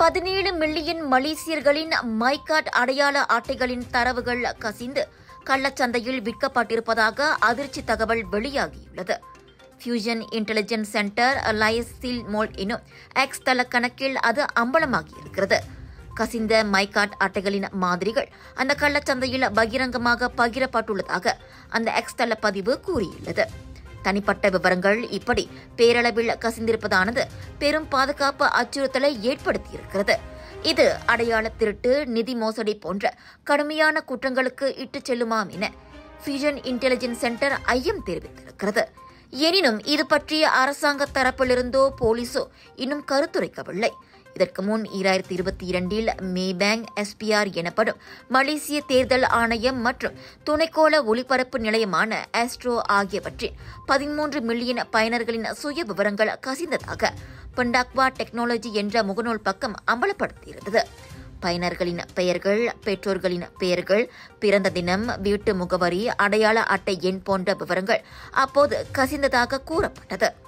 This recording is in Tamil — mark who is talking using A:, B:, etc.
A: பதினேழு மில்லியன் மலேசியர்களின் மைகாட் அடையாள அட்டைகளின் தரவுகள் கசிந்து கள்ளச்சந்தையில் விற்கப்பட்டிருப்பதாக அதிர்ச்சி தகவல் வெளியாகியுள்ளது ஃபியூஷன் இன்டெலிஜென்ஸ் சென்டர் லயஸ்டில் மோல் எனும் எக்ஸ் தள கணக்கில் அது அம்பலமாகியிருக்கிறது கசிந்த மைகாட் அட்டைகளின் மாதிரிகள் அந்த கள்ளச்சந்தையில் பகிரங்கமாக பகிரப்பட்டுள்ளதாக அந்த எக்ஸ் தள பதிவு கூறியுள்ளது தனிப்பட்ட விவரங்கள் இப்படி பேரளவில் கசிந்திருப்பதானது பெரும் பாதுகாப்பு அச்சுறுத்தலை ஏற்படுத்தியிருக்கிறது இது அடையாள திருட்டு நிதி மோசடி போன்ற கடுமையான குற்றங்களுக்கு இட்டுச் செல்லுமாம் என ஃபியூஷன் இன்டெலிஜென்ஸ் சென்டர் ஐயம் தெரிவித்திருக்கிறது எனினும் இது பற்றிய அரசாங்க தரப்பிலிருந்தோ போலீசோ இன்னும் கருத்துரைக்கவில்லை இதற்கு முன் ஈராயிரத்தி இருபத்தி இரண்டில் மேபேங் எஸ்பிஆர் எனப்படும் மலேசிய தேர்தல் ஆணையம் மற்றும் துணைக்கோள ஒலிபரப்பு நிலையமான ஆஸ்ட்ரோ ஆகியவற்றின் பதிமூன்று மில்லியன் பயனர்களின் சுய விவரங்கள் கசிந்ததாக பண்டாக்வா டெக்னாலஜி என்ற முகநூல் பக்கம் அம்பலப்படுத்தியிருந்தது பயனர்களின் பெயர்கள் பெற்றோர்களின் பெயர்கள் பிறந்த தினம் வீட்டு முகவரி அடையாள அட்டை எண் போன்ற விவரங்கள் அப்போது கசிந்ததாக கூறப்பட்டது